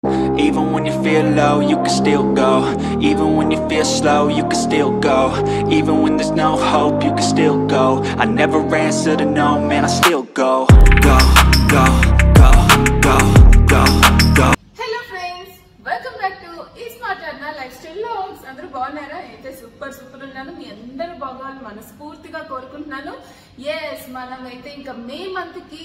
Even when you feel low, you can still go. Even when you feel slow, you can still go. Even when there's no hope, you can still go. I never answer to no, man, I still go. Go, go, go, go, go, go. Hello friends welcome back to ఈ smart అన్న life style vlogs అందరూ బాగున్నారా అయితే super super ఉన్నాను మీ అందరూ బాగోవాలని మనస్ఫూర్తిగా కోరుకుంటున్నాను yes మనం అయితే ఇంకా మే మంత్ కి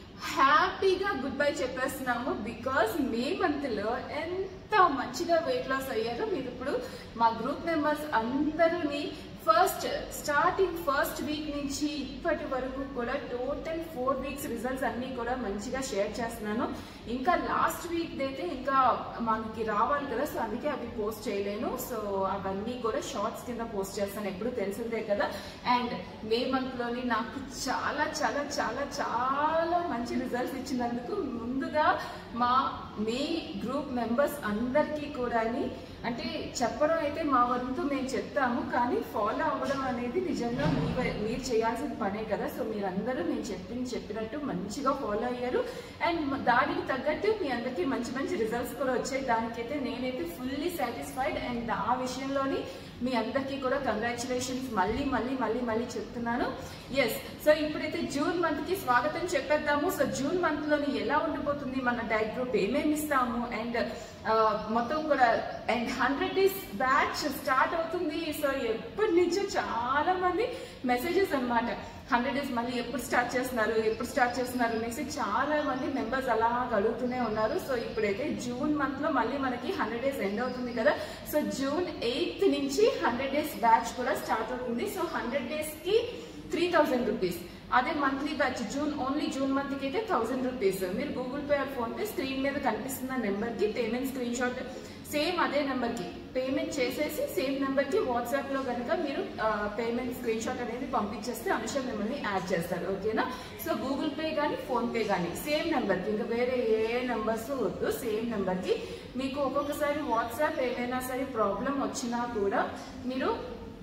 హ్యాపీగా గుడ్ బై చెప్పేస్తున్నాము బికాస్ మే మంత్ లో ఎంత మంచిగా వెయిట్ లాస్ అయ్యారో మీరు ఇప్పుడు మా గ్రూప్ మెంబర్స్ అందరూని ఫస్ట్ స్టార్టింగ్ ఫస్ట్ వీక్ నుంచి ఇప్పటి వరకు కూడా టోటల్ ఫోర్ వీక్స్ రిజల్ట్స్ అన్ని కూడా మంచిగా షేర్ చేస్తున్నాను ఇంకా లాస్ట్ వీక్ అయితే ఇంకా మనకి రావాలి కదా సో అందుకే అవి పోస్ట్ చేయలేను సో అవన్నీ కూడా షార్ట్స్ కింద పోస్ట్ చేస్తాను ఎప్పుడు తెలిసిందే కదా అండ్ మే మంత్ లోని నాకు చాలా చాలా చాలా చాలా మంచి రిజల్ట్స్ ఇచ్చినందుకు ముందుగా మా మే గ్రూప్ మెంబర్స్ అందరికీ కూడా అంటే చెప్పడం అయితే మా వంతు మేము చెప్తాము కానీ ఫాలో అవ్వడం అనేది నిజంగా మీ వై- మీరు చేయాల్సిన పనే కదా సో మీరందరూ నేను చెప్పింది చెప్పినట్టు మంచిగా ఫాలో అయ్యారు అండ్ మ- దానికి తగ్గట్టు మీ అందరికీ మంచి మంచి రిజల్ట్స్ కూడా వచ్చాయి దానికైతే నేనైతే ఫుల్లీ సాటిస్ఫైడ్ అండ్ ఆ విషయంలోని మీ అందరికీ కూడా కంగ్రాచులేషన్స్ మళ్ళీ మళ్ళీ మళ్ళీ మళ్ళీ చెప్తున్నాను ఎస్ సో ఇప్పుడైతే జూన్ మంత్ కి స్వాగతం చెప్పేద్దాము సో జూన్ మంత్ లోని ఎలా ఉండబోతుంది మన డైట్ గ్రూప్ ఏమేమి ఇస్తాము అండ్ మొత్తం కూడా and hundred days batch start అవుతుంది సో ఎప్పటి నుంచో చాలా మంది మెసేజెస్ అన్నమాట హండ్రెడ్ డేస్ మళ్ళీ ఎప్పుడు స్టార్ట్ చేస్తున్నారు ఎప్పుడు స్టార్ట్ చేస్తున్నారు అనేసి చాలా మంది మెంబర్స్ అలా అడుగుతూనే ఉన్నారు సో ఇప్పుడైతే జూన్ మంత్ లో మళ్ళీ మనకి హండ్రెడ్ డేస్ ఎండ్ అవుతుంది కదా సో జూన్ ఎయిత్ నుంచి హండ్రెడ్ డేస్ బ్యాచ్ కూడా స్టార్ట్ అవుతుంది సో హండ్రెడ్ డేస్ కి త్రీ థౌసండ్ రూపీస్ అదే monthly batch June only June month కి అయితే థౌసండ్ రూపీస్ మీరు Google Pay or PhonePe screen మీద కనిపిస్తున్న నెంబర్ కి పేమెంట్ స్క్రీన్ షాట్ సేమ్ అదే నెంబర్ కి పేమెంట్ చేసేసి సేమ్ నెంబర్ కి వాట్సాప్ లో కనుక మీరు పేమెంట్ స్క్రీన్ షాట్ అనేది పంపించేస్తే అనుష మిమ్మల్ని యాడ్ చేస్తారు ఓకేనా సో గూగుల్ పే కానీ ఫోన్ పే కానీ సేమ్ నెంబర్ కి ఇంకా వేరే ఏ నెంబర్స్ వద్దు సేమ్ నెంబర్ కి మీకు ఒక్కొక్కసారి వాట్సాప్ ఏదైనా సరే ప్రాబ్లం వచ్చినా కూడా మీరు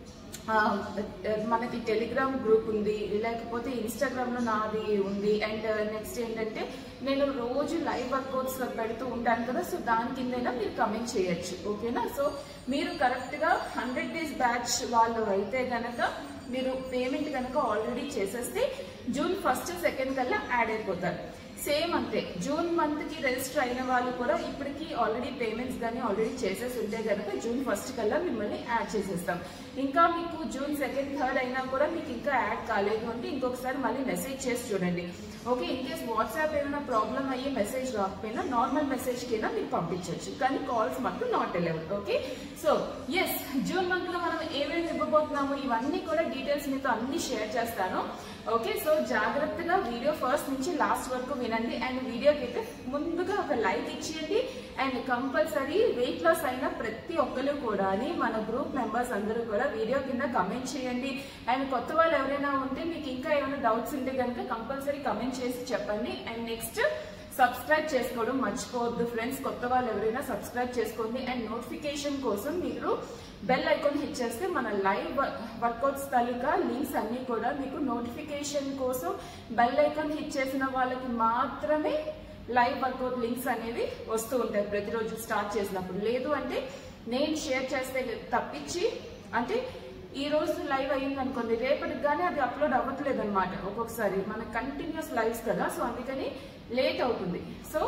ఆ, మనకి టెలిగ్రామ్ గ్రూప్ ఉంది లేకపోతే ఇన్స్టాగ్రామ్ లో నాది ఉంది అండ్ నెక్స్ట్ ఏంటంటే నేను రోజు లైవ్ వర్కౌట్స్ పెడుతూ ఉంటాను కదా సో దాని కిందైనా మీరు కమెంట్ చేయొచ్చు ఓకేనా సో మీరు కరెక్ట్ గా హండ్రెడ్ డేస్ బ్యాచ్ వాళ్ళు అయితే గనక మీరు పేమెంట్ కనుక ఆల్రెడీ చేసేస్తే జూన్ ఫస్ట్ సెకండ్ కల్లా యాడ్ అయిపోతారు సేమ్ అంతే జూన్ మంత్ కి రిజిస్టర్ అయిన వాళ్ళు కూడా ఇప్పటికి ఆల్రెడీ పేమెంట్స్ కానీ ఆల్రెడీ చేసేసి ఉంటే కనుక జూన్ ఫస్ట్ కల్లా మిమ్మల్ని యాడ్ చేసేస్తాం ఇంకా మీకు జూన్ సెకండ్ థర్డ్ అయినా కూడా మీకు ఇంకా యాడ్ కాలేదు అంటే ఇంకొకసారి మళ్ళీ మెసేజ్ చేసి చూడండి ఓకే ఇన్ కేస్ వాట్సాప్ ఏమైనా ప్రాబ్లం అయ్యి మెసేజ్ రాకపోయినా నార్మల్ మెసేజ్ కైనా మీరు పంపించవచ్చు కానీ కాల్స్ మాత్రం not allowed okay so yes June month లో మనం ఏమేమి ఇవ్వబోతున్నాము ఇవన్నీ కూడా డీటెయిల్స్ మీతో అన్ని షేర్ చేస్తాను ఓకే సో జాగ్రత్తగా వీడియో ఫస్ట్ నుంచి లాస్ట్ వరకు వినండి అండ్ వీడియోకి అయితే ముందుగా ఒక లైక్ ఇచ్చేయండి అండ్ కంపల్సరీ వెయిట్ లాస్ అయిన ప్రతి ఒక్కరు కూడా అని మన గ్రూప్ మెంబర్స్ అందరూ కూడా వీడియో కింద కమెంట్ చేయండి అండ్ కొత్త వాళ్ళు ఎవరైనా ఉంటే మీకు ఇంకా ఏమైనా డౌట్స్ ఉంటే కనుక కంపల్సరీ కమెంట్ చేసి చెప్పండి అండ్ నెక్స్ట్ సబ్స్క్రైబ్ చేసుకోవడం మర్చిపోవద్దు ఫ్రెండ్స్ కొత్త వాళ్ళు ఎవరైనా సబ్స్క్రైబ్ చేసుకోండి అండ్ నోటిఫికేషన్ కోసం మీరు బెల్ ఐకాన్ హిట్ చేస్తే మన లైవ్ వర్కౌట్స్ తాలూకా లింక్స్ అన్ని కూడా మీకు నోటిఫికేషన్ కోసం బెల్ ఐకాన్ హిట్ చేసిన వాళ్ళకి మాత్రమే లైవ్ వర్కౌట్ లింక్స్ అనేవి వస్తూ ఉంటాయి ప్రతిరోజు స్టార్ట్ చేసినప్పుడు లేదు అంటే నేను షేర్ చేస్తే తప్పించి అంటే ఈ రోజు లైవ్ అయ్యింది అనుకోండి రేపటికి కానీ అది అప్లోడ్ అవ్వట్లేదు అనమాట ఒక్కొక్కసారి మన కంటిన్యూస్ లైవ్స్ కదా సో అందుకని లేట్ అవుతుంది సో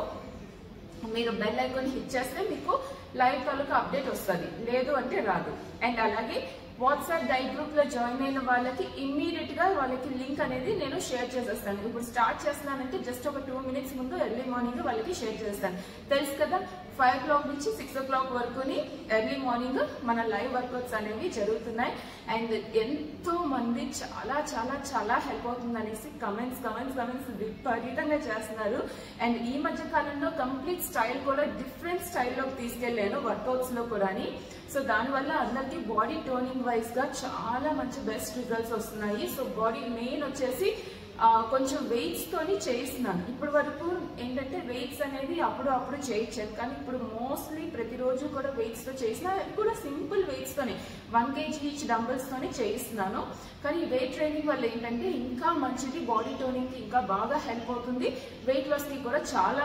మీరు బెల్ ఐకాన్ హిట్ చేస్తే మీకు లైవ్ తాలూకా అప్డేట్ వస్తుంది లేదు అంటే రాదు అండ్ అలాగే వాట్సాప్ డైట్ గ్రూప్ లో జాయిన్ అయిన వాళ్ళకి ఇమ్మీడియట్ గా వాళ్ళకి లింక్ అనేది నేను షేర్ చేసేస్తాను ఇప్పుడు స్టార్ట్ చేస్తున్నానంటే జస్ట్ ఒక టూ మినిట్స్ ముందు ఎర్లీ మార్నింగ్ వాళ్ళకి షేర్ చేస్తాను తెలుసు కదా ఫైవ్ ఓ క్లాక్ నుంచి సిక్స్ ఓ క్లాక్ వరకుని ఎర్లీ మార్నింగ్ మన లైవ్ వర్కౌట్స్ అనేవి జరుగుతున్నాయి అండ్ ఎంతో మంది చాలా చాలా చాలా హెల్ప్ అవుతుంది అనేసి కమెంట్స్ కమెంట్స్ కమెంట్స్ విపరీతంగా చేస్తున్నారు అండ్ ఈ మధ్య కాలంలో కంప్లీట్ స్టైల్ కూడా డిఫరెంట్ స్టైల్లోకి తీసుకెళ్లాను వర్కౌట్స్ లో కూడా సో దానివల్ల అందరికి బాడీ టోనింగ్ వైజ్ గా చాలా మంచి బెస్ట్ రిజల్ట్స్ వస్తున్నాయి సో బాడీ మెయిన్ వచ్చేసి ఆ, కొంచెం వెయిట్స్ తోని చేయిస్తున్నాను ఇప్పుడు వరకు ఏంటంటే వెయిట్స్ అనేది అప్పుడు అప్పుడు చేయించాను కానీ ఇప్పుడు మోస్ట్లీ ప్రతిరోజు కూడా వెయిట్స్ తో చేసిన అది కూడా సింపుల్ వెయిట్స్ తోనే వన్ కేజీ ఈచ్ డంబుల్స్ తోనే చేయిస్తున్నాను కానీ వెయిట్ ట్రైనింగ్ వల్ల ఏంటంటే ఇంకా మంచిది బాడీ టోనింగ్ కి ఇంకా బాగా హెల్ప్ అవుతుంది వెయిట్ లాస్ కి కూడా చాలా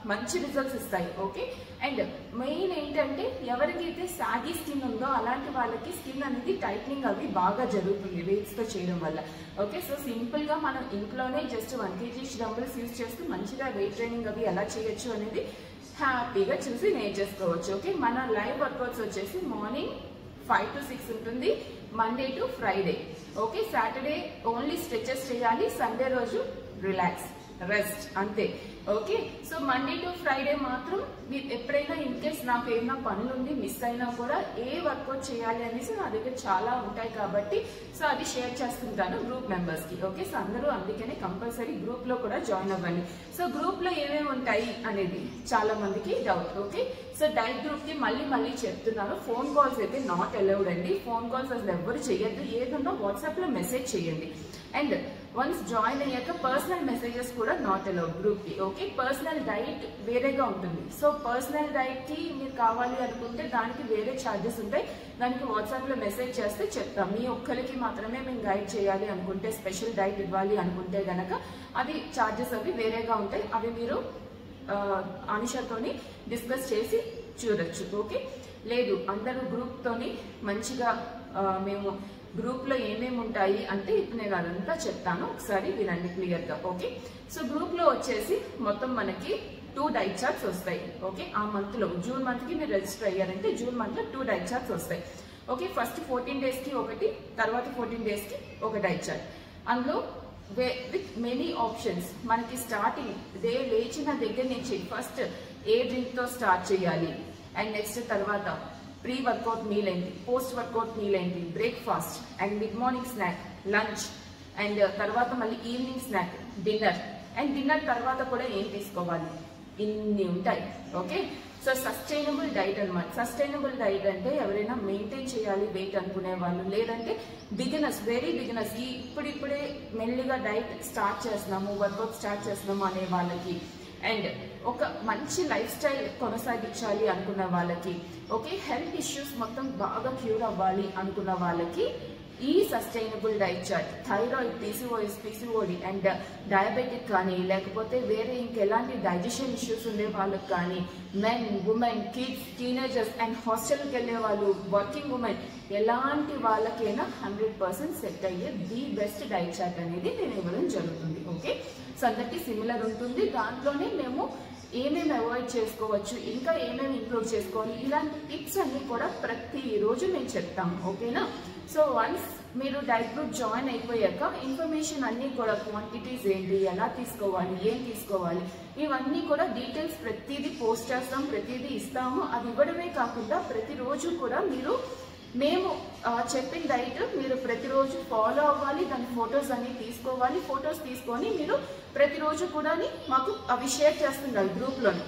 మంచి రిజల్ట్స్ ఇస్తాయి ఓకే అండ్ మెయిన్ ఏంటంటే ఎవరికైతే సాగి స్కిన్ ఉందో అలాంటి వాళ్ళకి స్కిన్ అనేది టైట్నింగ్ అవి బాగా జరుగుతుంది weights తో చేయడం వల్ల ఓకే సో సింపుల్ గా మనం ఇంట్లోనే just one KG dumbbells use చేస్తూ మంచిగా వెయిట్ ట్రైనింగ్ అవి ఎలా చేయొచ్చు అనేది హ్యాపీగా చూసి నేర్చేసుకోవచ్చు ఓకే మన లైవ్ వర్కౌట్స్ వచ్చేసి మార్నింగ్ ఫైవ్ టు సిక్స్ ఉంటుంది Monday to Friday okay Saturday only stretches చేయాలి సండే రోజు రిలాక్స్ రెస్ట్ అంతే okay so Monday to Friday మాత్రం మీరు ఎప్పుడైనా ఇన్ కేస్ నాకు ఏమైనా పనులు ఉండి మిస్ అయినా కూడా ఏ వర్కౌట్ చేయాలి అనేసి నా దగ్గర చాలా ఉంటాయి కాబట్టి సో అది షేర్ చేస్తుంటాను గ్రూప్ మెంబర్స్ కి ఓకే సో అందరూ అందుకనే కంపల్సరీ గ్రూప్ లో కూడా జాయిన్ అవ్వండి సో గ్రూప్ లో ఏమేమి ఉంటాయి అనేది చాలా మందికి doubt okay so diet group కి మళ్ళీ మళ్ళీ చెప్తున్నాను ఫోన్ కాల్స్ అయితే నాట్ అలౌడ్ అండి ఫోన్ కాల్స్ అసలు ఎవ్వరు చేయొద్దు ఏదన్నా వాట్సాప్ లో మెసేజ్ చేయండి అండ్ వన్స్ జాయిన్ అయ్యాక పర్సనల్ మెసేజెస్ కూడా నాట్ అలౌడ్ గ్రూప్ కి ఓకే పర్సనల్ డైట్ వేరేగా ఉంటుంది సో పర్సనల్ డైట్ కి మీరు కావాలి అనుకుంటే దానికి వేరే ఛార్జెస్ ఉంటాయి దానికి వాట్సాప్ లో మెసేజ్ చేస్తే చెప్తాం మీ ఒక్కరికి మాత్రమే మేము గైడ్ చేయాలి అనుకుంటే స్పెషల్ డైట్ ఇవ్వాలి అనుకుంటే గనక అది ఛార్జెస్ అవి వేరేగా ఉంటాయి అవి మీరు ఆ, అనిషతోని డిస్కస్ చేసి చూడొచ్చు ఓకే లేదు అందరూ గ్రూప్ తోని మంచిగా ఆ, మేము గ్రూప్ లో ఏమేమి ఉంటాయి అంటే ఇప్పుడు నేను అదంతా చెప్తాను ఒకసారి వినండి క్లియర్ గా ఓకే సో గ్రూప్ లో వచ్చేసి మొత్తం మనకి టూ డైట్ చార్ట్స్ వస్తాయి ఓకే ఆ మంత్ లో జూన్ మంత్ కి మీరు రిజిస్టర్ అయ్యారంటే జూన్ మంత్ లో టూ డైట్ చార్ట్స్ వస్తాయి ఓకే ఫస్ట్ ఫోర్టీన్ డేస్ కి ఒకటి తర్వాత ఫోర్టీన్ డేస్ కి ఒక డైట్ చార్ట్ అందులో విత్ మెనీ ఆప్షన్స్ మనకి స్టార్టింగ్ డే లేచిన దగ్గర నుంచి ఫస్ట్ ఏ డ్రింక్ తో స్టార్ట్ చేయాలి అండ్ నెక్స్ట్ తర్వాత ప్రీ వర్కౌట్ మీల్ ఏంటి పోస్ట్ వర్కౌట్ మీల్ ఏంటి breakfast and mid morning snack lunch and తర్వాత మళ్ళీ evening snack dinner and dinner తర్వాత కూడా ఏం తీసుకోవాలి ఇన్ని ఉంటాయి ఓకే సో సస్టైనబుల్ డైట్ అన్నమాట సస్టైనబుల్ డైట్ అంటే ఎవరైనా మెయింటైన్ చేయాలి వెయిట్ అనుకునే వాళ్ళు లేదంటే బిగినర్స్ వెరీ బిగినర్స్ ఈ ఇప్పుడిప్పుడే మెల్లిగా డైట్ స్టార్ట్ చేస్తున్నాము వర్కౌట్ స్టార్ట్ చేస్తున్నాము అనే వాళ్ళకి అండ్ ఒక మంచి లైఫ్ స్టైల్ కొనసాగించాలి అనుకున్న వాళ్ళకి ఓకే హెల్త్ ఇష్యూస్ మొత్తం బాగా క్యూర్ అవ్వాలి అనుకున్న వాళ్ళకి ఈ sustainable diet chart thyroid PCOS PCOD and diabetic కానీ లేకపోతే వేరే ఇంకెలాంటి డైజెషన్ ఇష్యూస్ ఉండే వాళ్ళకి కానీ men women kids teenagers and హాస్టల్కి వెళ్ళే వాళ్ళు వర్కింగ్ ఉమెన్ ఎలాంటి వాళ్ళకైనా హండ్రెడ్ పర్సెంట్ సెట్ అయ్యే ది బెస్ట్ డైట్ చార్ట్ అనేది నేను ఇవ్వడం జరుగుతుంది ఓకే సో అందరికీ సిమిలర్ ఉంటుంది దాంట్లోనే మేము ఏమేమి అవాయిడ్ చేసుకోవచ్చు ఇంకా ఏమేమి ఇంక్లూడ్ చేసుకోవాలి ఇలాంటి టిప్స్ అన్ని కూడా ప్రతిరోజు మేము చెప్తాం ఓకేనా సో వన్స్ మీరు డైట్ గ్రూప్ జాయిన్ అయిపోయాక ఇన్ఫర్మేషన్ అన్ని కూడా క్వాంటిటీస్ ఏంటి ఎలా తీసుకోవాలి ఏం తీసుకోవాలి ఇవన్నీ కూడా డీటెయిల్స్ ప్రతిదీ పోస్ట్ చేస్తాం ప్రతిదీ ఇస్తాము అది ఇవ్వడమే కాకుండా ప్రతిరోజు కూడా మీరు మేము ఆ, చెప్పిన డైట్ మీరు ప్రతిరోజు ఫాలో అవ్వాలి దాని ఫొటోస్ అన్ని తీసుకోవాలి ఫొటోస్ తీసుకొని మీరు ప్రతిరోజు కూడా మాకు అవి షేర్ చేస్తుండాలి గ్రూప్లోని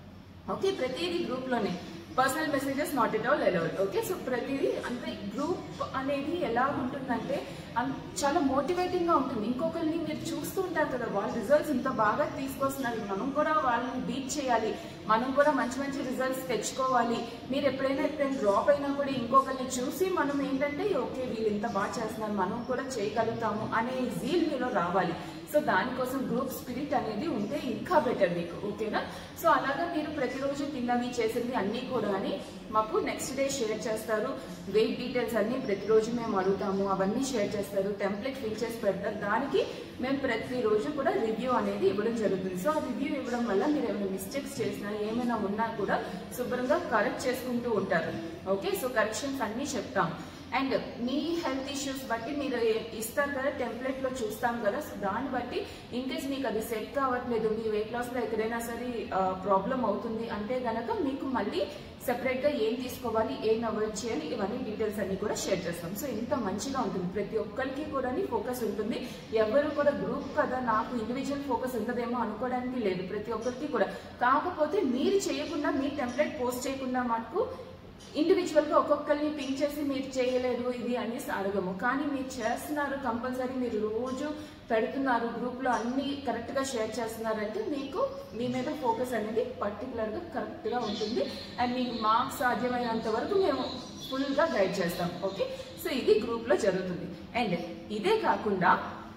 ఓకే ప్రతిదీ గ్రూప్లోనే personal messages not at all allowed okay so ప్రతిదీ అంటే గ్రూప్ అనేది ఎలా ఉంటుందంటే అన్- చాలా మోటివేటింగ్ గా ఉంటుంది ఇంకొకరిని మీరు చూస్తూ ఉంటారు కదా వాళ్ళ రిజల్ట్స్ ఇంత బాగా తీసుకొస్తున్నారు మనం కూడా వాళ్ళని బీట్ చేయాలి మనం కూడా మంచి మంచి రిజల్ట్స్ తెచ్చుకోవాలి మీరు ఎప్పుడైనా ఎప్పుడైనా డ్రాప్ అయినా కూడా ఇంకొకరిని చూసి మనం ఏంటంటే ఓకే వీళ్ళు ఇంత బాగా చేస్తున్నారు మనం కూడా చేయగలుగుతాము అనే జీల్ మీలో రావాలి సో దానికోసం గ్రూప్ స్పిరిట్ అనేది ఉంటే ఇంకా బెటర్ మీకు ఓకేనా సో అలాగా మీరు ప్రతిరోజు తిన్నవి చేసింది అన్నీ కూడా అని మాకు నెక్స్ట్ డే షేర్ చేస్తారు వెయిట్ డీటెయిల్స్ అన్ని ప్రతిరోజు మేము అడుగుతాము అవన్నీ షేర్ చేస్తారు టెంప్లెట్ ఫిల్ చేసి పెడతారు దానికి మేము ప్రతిరోజు కూడా రివ్యూ అనేది ఇవ్వడం జరుగుతుంది సో ఆ రివ్యూ ఇవ్వడం వల్ల మీరు ఏమైనా మిస్టేక్స్ చేసినా ఏమైనా ఉన్నా కూడా శుభ్రంగా కరెక్ట్ చేసుకుంటూ ఉంటారు ఓకే సో కరెక్షన్స్ అన్నీ చెప్తాం అండ్ మీ హెల్త్ ఇష్యూస్ బట్టి మీరు ఏ- ఇస్తారు కదా టెంప్లెట్ లో చూస్తాం కదా సో దాన్ని బట్టి ఇన్ కేస్ మీకు అది సెట్ కావట్లేదు మీ వెయిట్ లాస్ లో ఎక్కడైనా సరే ప్రాబ్లం అవుతుంది అంటే గనక మీకు మళ్ళీ సెపరేట్ గా ఏం తీసుకోవాలి ఏం అవాయిడ్ చేయాలి ఇవన్నీ డీటెయిల్స్ అన్ని కూడా షేర్ చేస్తాం సో ఇంత మంచిగా ఉంటుంది ప్రతి ఒక్కరికి కూడా ఫోకస్ ఉంటుంది ఎవరు కూడా గ్రూప్ కదా నాకు ఇండివిజువల్ ఫోకస్ ఉంటుందేమో అనుకోవడానికి లేదు ప్రతి ఒక్కరికి కూడా కాకపోతే మీరు చేయకుండా మీ టెంప్లెట్ పోస్ట్ చేయకుండా మాకు ఇండివిజువల్ గా ఒక్కొక్కరిని పింక్ చేసి మీరు చేయలేదు ఇది అనేసి అడగము కానీ మీరు చేస్తున్నారు కంపల్సరీ మీరు రోజు పెడుతున్నారు గ్రూప్ లో అన్ని కరెక్ట్ గా షేర్ చేస్తున్నారంటే మీకు మీ మీద ఫోకస్ అనేది పర్టికులర్ గా కరెక్ట్ గా ఉంటుంది అండ్ మీకు మార్క్స్ సాధ్యమైనంత వరకు మేము ఫుల్ గా గైడ్ చేస్తాం ఓకే సో ఇది గ్రూప్ లో జరుగుతుంది అండ్ ఇదే కాకుండా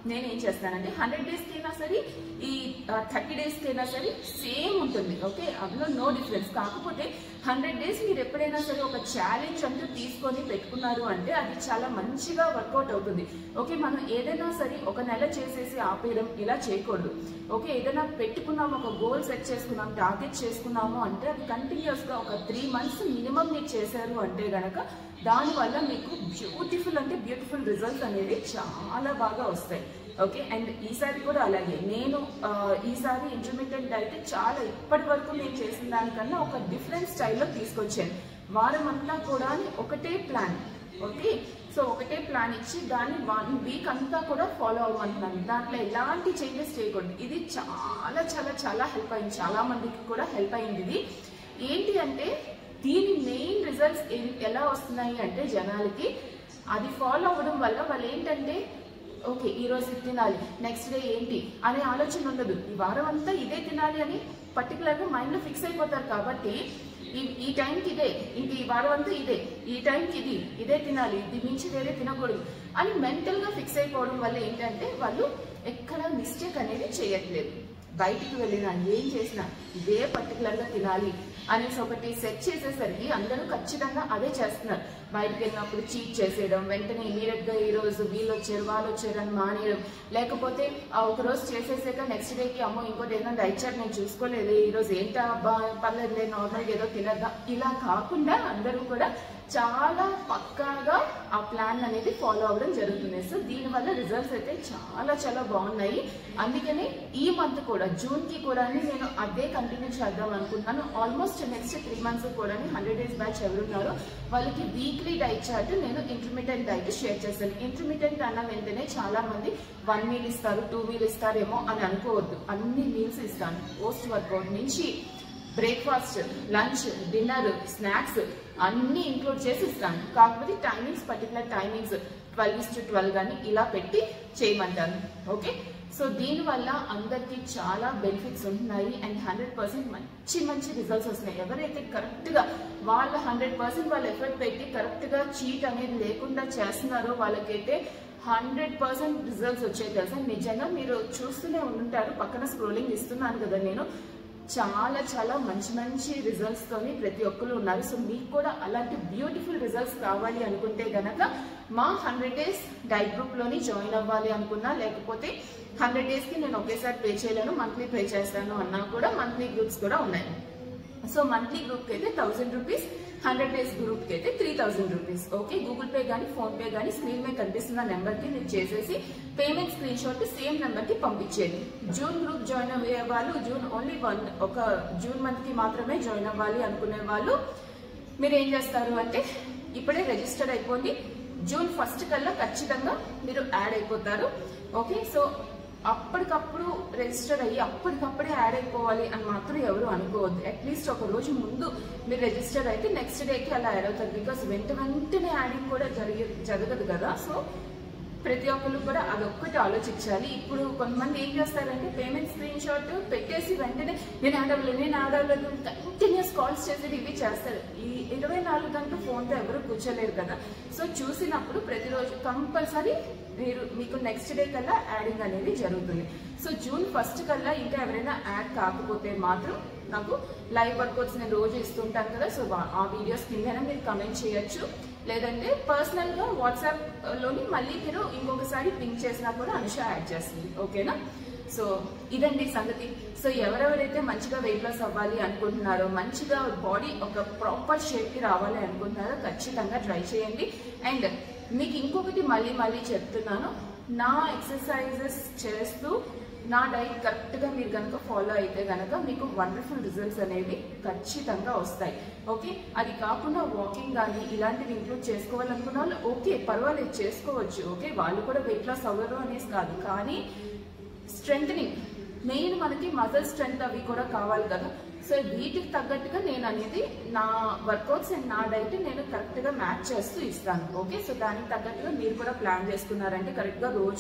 నేను ఏం చేస్తానంటే హండ్రెడ్ డేస్కి అయినా సరే ఈ థర్టీ డేస్కి అయినా సరే సేమ్ ఉంటుంది ఓకే అందులో నో డిఫరెన్స్ కాకపోతే హండ్రెడ్ డేస్ మీరు ఎప్పుడైనా సరే ఒక ఛాలెంజ్ అంటూ తీసుకొని పెట్టుకున్నారు అంటే అది చాలా మంచిగా వర్కౌట్ అవుతుంది ఓకే మనం ఏదైనా సరే ఒక నెల చేసేసి ఆపేయడం ఇలా చేయకూడదు ఓకే ఏదైనా పెట్టుకున్నాం ఒక గోల్ సెట్ చేసుకున్నాం టార్గెట్ చేసుకున్నాము అంటే అది కంటిన్యూస్గా ఒక త్రీ మంత్స్ మినిమం మీరు చేశారు అంటే గనక దానివల్ల మీకు బ్యూటిఫుల్ అంటే బ్యూటిఫుల్ రిజల్ట్స్ అనేవి చాలా బాగా వస్తాయి ఓకే అండ్ ఈసారి కూడా అలాగే నేను ఆ, ఈసారి ఇంటర్మీడియట్ డైట్ చాలా ఇప్పటి వరకు నేను చేసిన దానికన్నా ఒక డిఫరెంట్ స్టైల్లో తీసుకొచ్చాను వారం అంతా కూడా ఒకటే ప్లాన్ ఓకే సో ఒకటే ప్లాన్ ఇచ్చి దాన్ని వన్ వీక్ అంతా కూడా ఫాలో అవ్వమంటున్నాను దాంట్లో ఎలాంటి చేంజెస్ చేయకూడదు ఇది చాలా చాలా చాలా హెల్ప్ అయింది చాలా మందికి కూడా హెల్ప్ అయింది ఇది ఏంటి అంటే దీని మెయిన్ రిజల్ట్స్ ఎలా వస్తున్నాయి అంటే జనాలకి అది ఫాలో అవ్వడం వల్ల వాళ్ళు ఏంటంటే ఓకే ఈ రోజు ఇది తినాలి నెక్స్ట్ డే ఏంటి అనే ఆలోచన ఉండదు ఈ వారం అంతా ఇదే తినాలి అని పర్టికులర్గా మైండ్లో ఫిక్స్ అయిపోతారు కాబట్టి ఈ ఈ టైంకి ఇదే ఇంక ఈ వారం అంతా ఇదే ఈ టైంకి ఇది ఇదే తినాలి ఇది మించి వేరే తినకూడదు అని మెంటల్గా ఫిక్స్ అయిపోవడం వల్ల ఏంటంటే వాళ్ళు ఎక్కడ మిస్టేక్ అనేది చేయట్లేదు బయటికి వెళ్ళినా ఏం చేసినా ఇదే పర్టికులర్గా తినాలి అనేసి ఒకటి సెట్ చేసేసరికి అందరూ ఖచ్చితంగా అదే చేస్తున్నారు బయటికి వెళ్ళినప్పుడు చీట్ చేసేయడం వెంటనే ఇమీడియట్ గా ఈ రోజు వీళ్ళు వచ్చారు వాళ్ళు వచ్చారు అని మానేయడం లేకపోతే ఆ ఒక రోజు చేసేసాక నెక్స్ట్ డేకి అమ్మో ఇంకోటి ఏదైనా రైట్ చాట్ నేను చూసుకోలేదు ఈ రోజు ఏంటా అబ్బా పర్లేదులే నార్మల్గా ఏదో తినద్దా ఇలా కాకుండా అందరూ కూడా చాలా పక్కాగా ఆ ప్లాన్ అనేది ఫాలో అవ్వడం జరుగుతుంది సో దీనివల్ల రిజల్ట్స్ అయితే చాలా చాలా బాగున్నాయి అందుకనే ఈ మంత్ కూడా జూన్ కి కూడా నేను అదే కంటిన్యూ చేద్దాం అనుకుంటున్నాను ఆల్మోస్ట్ నెక్స్ట్ త్రీ మంత్స్ కూడా హండ్రెడ్ డేస్ బ్యాచ్ ఎవరున్నారో వాళ్ళకి వీక్లీ డైట్ చార్ట్ నేను ఇంటర్మీడియట్ డైట్ షేర్ చేస్తాను ఇంటర్మీడియట్ అన్న వెంటనే చాలా మంది వన్ మీల్ ఇస్తారు టూ మీల్ ఇస్తారేమో అని అనుకోవద్దు అన్ని మీల్స్ ఇస్తాను పోస్ట్ వర్కౌట్ నుంచి బ్రేక్ఫాస్ట్ లంచ్ డిన్నర్ స్నాక్స్ అన్ని ఇంక్లూడ్ చేసి ఇస్తాను కాకపోతే timings particular timings twelve is to twelve కానీ ఇలా పెట్టి చేయమంటాను ఓకే సో దీనివల్ల అందరికీ చాలా బెనిఫిట్స్ ఉంటున్నాయి అండ్ హండ్రెడ్ పర్సెంట్ మంచి మంచి రిజల్ట్స్ వస్తున్నాయి ఎవరైతే కరెక్ట్గా వాళ్ళ హండ్రెడ్ పర్సెంట్ వాళ్ళు ఎఫర్ట్ పెట్టి కరెక్ట్గా చీట్ అనేది లేకుండా చేస్తున్నారో వాళ్ళకైతే హండ్రెడ్ పర్సెంట్ రిజల్ట్స్ వచ్చాయి తెలుసా నిజంగా మీరు చూస్తూనే ఉంటారు పక్కన స్క్రోలింగ్ ఇస్తున్నాను కదా నేను చాలా చాలా మంచి మంచి రిజల్ట్స్ తోని ప్రతి ఒక్కరు ఉన్నారు సో మీకు కూడా అలాంటి బ్యూటిఫుల్ రిజల్ట్స్ కావాలి అనుకుంటే గనక మా హండ్రెడ్ డేస్ డైట్ గ్రూప్ లోని జాయిన్ అవ్వాలి అనుకున్నా లేకపోతే హండ్రెడ్ డేస్ కి నేను ఒకేసారి పే చేయలేను మంత్లీ పే చేస్తాను అన్నా కూడా మంత్లీ గ్రూప్స్ కూడా ఉన్నాయి సో మంత్లీ గ్రూప్ కి అయితే thousand rupees hundred days group కి అయితే three thousand rupees okay Google Pay కానీ ఫోన్ పే కానీ స్క్రీన్ మీద కనిపిస్తున్న నెంబర్ కి మీరు చేసేసి payment screen shot same number కి పంపించేది జూన్ గ్రూప్ జాయిన్ అయ్యే వాళ్ళు జూన్ ఓన్లీ వన్ ఒక జూన్ మంత్ కి మాత్రమే జాయిన్ అవ్వాలి అనుకునే వాళ్ళు మీరు ఏం చేస్తారు అంటే ఇప్పుడే రిజిస్టర్ అయిపోండి జూన్ ఫస్ట్ కల్లా ఖచ్చితంగా మీరు యాడ్ అయిపోతారు ఓకే సో అప్పటికప్పుడు రిజిస్టర్ అయ్యి అప్పటికప్పుడే యాడ్ అయిపోవాలి అని మాత్రం ఎవరు అనుకోవద్దు అట్లీస్ట్ ఒక రోజు ముందు మీరు రిజిస్టర్ అయితే నెక్స్ట్ డేకి అలా యాడ్ అవుతారు బికాస్ వెంట వెంటనే యాడింగ్ కూడా జరిగే జరగదు కదా సో ప్రతి ఒక్కరు కూడా అదొక్కటి ఆలోచించాలి ఇప్పుడు కొంతమంది ఏం చేస్తారంటే పేమెంట్ స్క్రీన్ షాట్ పెట్టేసి వెంటనే నేను యాడ్ అవ్వలేదు నేను యాడ్ అవ్వలేదు కంటిన్యూస్ కాల్స్ చేసేది ఇవి చేస్తారు ఈ ఇరవై నాలుగు గంటలు ఫోన్తో ఎవరు కూర్చోలేరు కదా సో చూసినప్పుడు ప్రతిరోజు కంపల్సరీ మీరు మీకు నెక్స్ట్ డే కల్లా యాడింగ్ అనేది జరుగుతుంది సో జూన్ ఫస్ట్ కల్లా ఇంకా ఎవరైనా యాడ్ కాకపోతే మాత్రం నాకు లైవ్ వర్కౌట్స్ నేను రోజు ఇస్తుంటాను కదా సో వా- ఆ వీడియోస్ కిందైనా మీరు కమెంట్ చేయొచ్చు లేదంటే పర్సనల్ గా వాట్సాప్ లోని మళ్ళీ మీరు ఇంకొకసారి పింక్ చేసినా కూడా అనుష యాడ్ చేస్తుంది ఓకేనా సో ఇదండి సంగతి సో ఎవరెవరైతే మంచిగా వెయిట్ లాస్ అవ్వాలి అనుకుంటున్నారో మంచిగా బాడీ ఒక ప్రాపర్ షేప్ కి రావాలి అనుకుంటున్నారో ఖచ్చితంగా ట్రై చేయండి అండ్ మీకు ఇంకొకటి మళ్ళీ మళ్ళీ చెప్తున్నాను నా ఎక్సర్సైజెస్ చేస్తూ నా డైట్ కరెక్ట్గా మీరు కనుక ఫాలో అయితే కనుక మీకు వండర్ఫుల్ రిజల్ట్స్ అనేవి ఖచ్చితంగా వస్తాయి ఓకే అది కాకుండా వాకింగ్ కానీ ఇలాంటివి ఇంక్లూడ్ చేసుకోవాలనుకున్న వాళ్ళు ఓకే పర్వాలేదు చేసుకోవచ్చు ఓకే వాళ్ళు కూడా వెయిట్ లాస్ అవ్వరు అనేసి కాదు కానీ స్ట్రెంగ్ మెయిన్ మనకి మజిల్ స్ట్రెంగ్త్ అవి కూడా కావాలి కదా సో వీటికి తగ్గట్టుగా నేను అనేది నా వర్కౌట్స్ అండ్ నా డైట్ నేను కరెక్ట్గా మ్యాచ్ చేస్తూ ఇస్తాను ఓకే సో దానికి తగ్గట్టుగా మీరు కూడా ప్లాన్ చేసుకున్నారంటే కరెక్ట్గా రోజు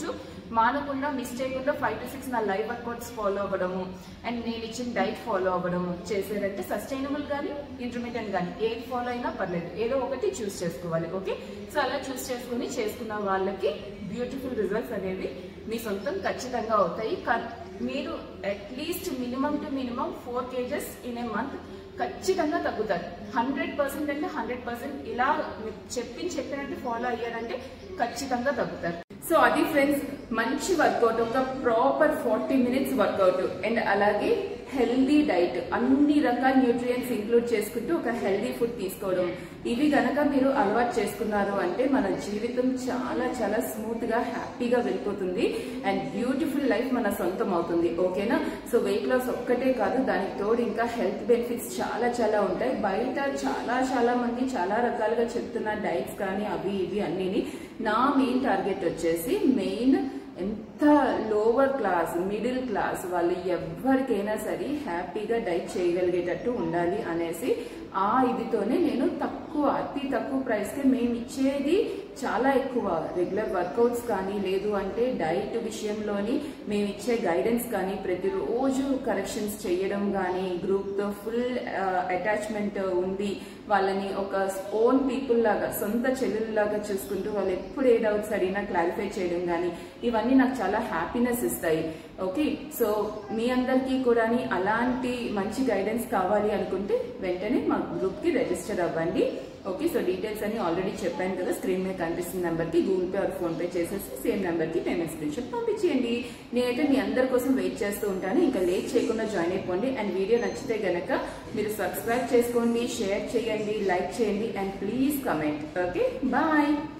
మానకుండా మిస్ చేయకుండా ఫైవ్ టు సిక్స్ నా లైవ్ వర్కౌట్స్ ఫాలో అవ్వడము అండ్ నేను ఇచ్చిన డైట్ ఫాలో అవ్వడము చేసేదంటే సస్టైనబుల్ కానీ ఇంటర్మీడియట్ కానీ ఏది ఫాలో అయినా పర్లేదు ఏదో ఒకటి చూస్ చేసుకోవాలి ఓకే సో అలా చూస్ చేసుకుని చేసుకున్న వాళ్ళకి బ్యూటిఫుల్ రిజల్ట్స్ అనేవి మీ సొంతం ఖచ్చితంగా అవుతాయి కా- మీరు at least minimum two minimum four KGs in a month ఖచ్చితంగా తగ్గుతారు హండ్రెడ్ పర్సెంట్ అంటే హండ్రెడ్ పర్సెంట్ ఇలా మీరు చెప్పి చెప్పినట్టు ఫాలో అయ్యారంటే ఖచ్చితంగా తగ్గుతారు సో అది ఫ్రెండ్స్ మంచి వర్కౌట్ ఒక proper forty minutes workout and అలాగే హెల్దీ డైట్ అన్ని రకాల న్యూట్రియంట్స్ ఇంక్లూడ్ చేసుకుంటూ ఒక హెల్దీ ఫుడ్ తీసుకోవడం ఇవి గనక మీరు అలవాటు చేసుకున్నారు అంటే మన జీవితం చాలా చాలా స్మూత్ గా హ్యాపీగా వెళ్ళిపోతుంది అండ్ బ్యూటిఫుల్ లైఫ్ మన సొంతం అవుతుంది ఓకేనా సో వెయిట్ లాస్ ఒక్కటే కాదు దానికి తోడు ఇంకా హెల్త్ బెనిఫిట్స్ చాలా చాలా ఉంటాయి బయట చాలా చాలా మంది చాలా రకాలుగా చెప్తున్న డైట్స్ కానీ అవి ఇవి అన్నిని నా మెయిన్ టార్గెట్ వచ్చేసి మెయిన్ ఎంత లోవర్ క్లాస్ మిడిల్ క్లాస్ వాళ్ళు ఎవరికైనా సరే హ్యాపీగా డైట్ చేయగలిగేటట్టు ఉండాలి అనేసి ఆ ఇదితోనే నేను తక్కువ అతి తక్కువ ప్రైస్కి మేము ఇచ్చేది చాలా ఎక్కువ రెగ్యులర్ వర్కౌట్స్ కానీ లేదు అంటే డైట్ విషయంలోని మేము ఇచ్చే గైడెన్స్ కానీ ప్రతిరోజు కరెక్షన్స్ చేయడం కానీ గ్రూప్తో ఫుల్ అటాచ్మెంట్ ఉంది వాళ్ళని ఒక ఓన్ పీపుల్ లాగా సొంత చెల్లెల్లాగా చూసుకుంటూ వాళ్ళు ఎప్పుడు ఏ డౌట్స్ అడిగినా క్లారిఫై చేయడం కానీ ఇవన్నీ నాకు చాలా హ్యాపీనెస్ ఇస్తాయి ఓకే సో మీ అందరికీ కూడా అలాంటి మంచి గైడెన్స్ కావాలి అనుకుంటే వెంటనే మా గ్రూప్కి రిజిస్టర్ అవ్వండి ఓకే సో డీటెయిల్స్ అన్ని ఆల్రెడీ చెప్పాను కదా స్క్రీన్ మీద కనిపిస్తున్న నెంబర్కి Google Pay or PhonePe చేసేసి సేమ్ నెంబర్కి పేమెంట్ స్క్రీన్ షాట్ పంపించేయండి నేనైతే మీ అందరి కోసం వెయిట్ చేస్తూ ఉంటాను ఇంకా లేట్ చేయకుండా జాయిన్ అయిపోండి అండ్ వీడియో నచ్చితే గనక మీరు సబ్స్క్రైబ్ చేసుకోండి షేర్ చేయండి లైక్ చేయండి and please comment okay bye